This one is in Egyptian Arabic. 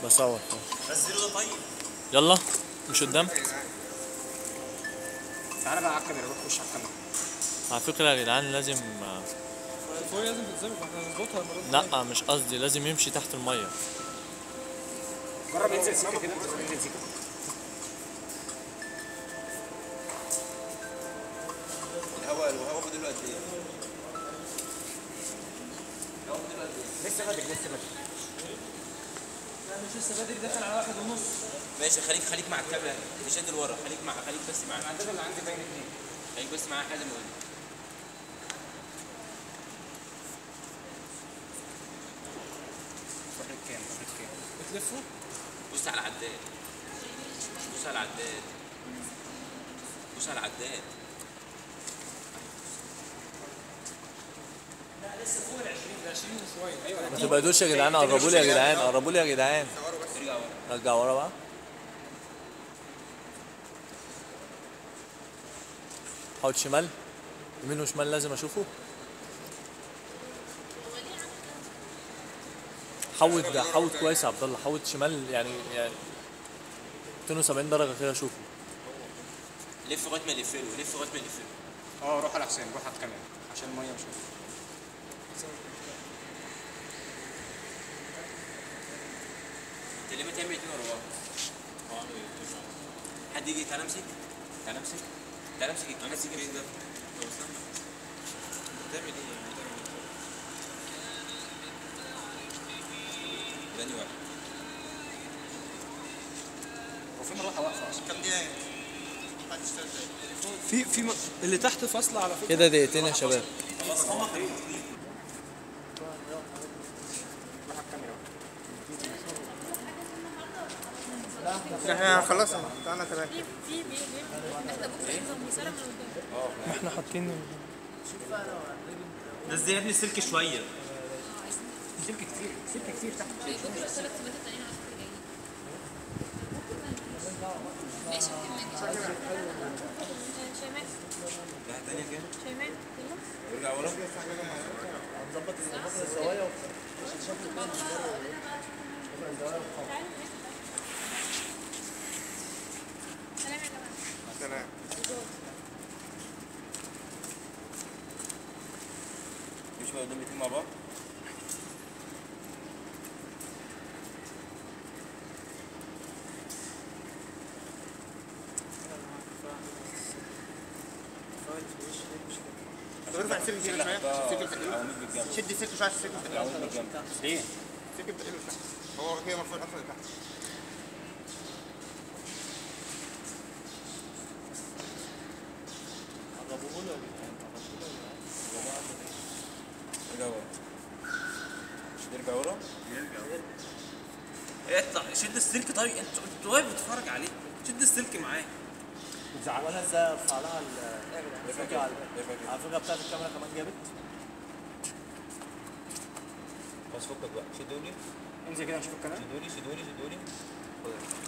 بصور نزله ده طيب يلا مش قدام تعالى بقى على الكاميرا روح خش على الكاميرا على فكرة يا جدعان لازم فوق لازم تتظبط ما احنا هنظبطها المره دي لا مش قصدي لازم يمشي تحت المية جرب انزل سيكه كده انزل سيكه الهواء الهواء فاضل له قد ايه؟ لسه بدري لسه بدري لا مش لسه بدري داخل على واحد ونص ماشي خليك خليك مع الكاميرا مش قد لورا خليك مع خليك بس مع العداد اللي عندي باين اتنين خليك بس مع حازم وقول روح للكام روح للكام بتلفوا بص على العداد بص على العداد بص على العداد لا لسه فوق ال 20 ال 20 وشويه ايوه ما تبعدوش يا جدعان قربوا لي يا جدعان قربوا لي يا جدعان ارجع ورا رجع ورا بقى حوت شمال يمين وشمال لازم اشوفه حوت ده حوت كويس يا عبد الله حوت شمال يعني يعني 270 درجه كده اشوفه لف لغايه ما يلف له لف لغايه ما يلف له اه روح على حسين روح على الكاميرا عشان الميه مش انت ليه ما تعمل اتنين ورا بعض؟ حد يجي تعالى امسك تعالى امسك تعالى امسك امسك فين ده؟ طب استنى انت بتعمل ايه؟ تاني واحد هو في مروحه واقفه اصلا كم دقيقة؟ في في م... اللي تحت فاصله على فكره كده دقيقتين يا شباب خلاص هما خليهم روح على الكاميرا احنا خلصنا انا تمام في في بي بي احنا بكره ينزل مسارة من قدام احنا حاطين نزل يا ابني السلك شوية سلك كتير سلك كتير تحت بكره الثلاث ثلاثة التانيين على فكرة جايين ماشي ماشي شيماء واحد تانية كده شيماء يلا ارجع ورا سلام يا جماعة تمام مش بقى قدام الاتنين مع بعض طب ارفع السلك كده شويه السلك التقيل عواميد بالجنب شد السلك شويه عشان السلك التقيل عواميد بالجنب ليه؟ السلك التقيل تحت هو هي المفروض اصلا تحت ارجع ورا ارجع ورا يرجع اطلع شد السلك طيب انت انت واقف بتتفرج عليه شد السلك معاه وانا ازاي ارفع لها الفكره على ارفع كده الفكره بتاعت الكاميرا كمان جابت بس فكك بقى شدوني انزل كده نشوف الكاميرا شدوني شدوني شدوني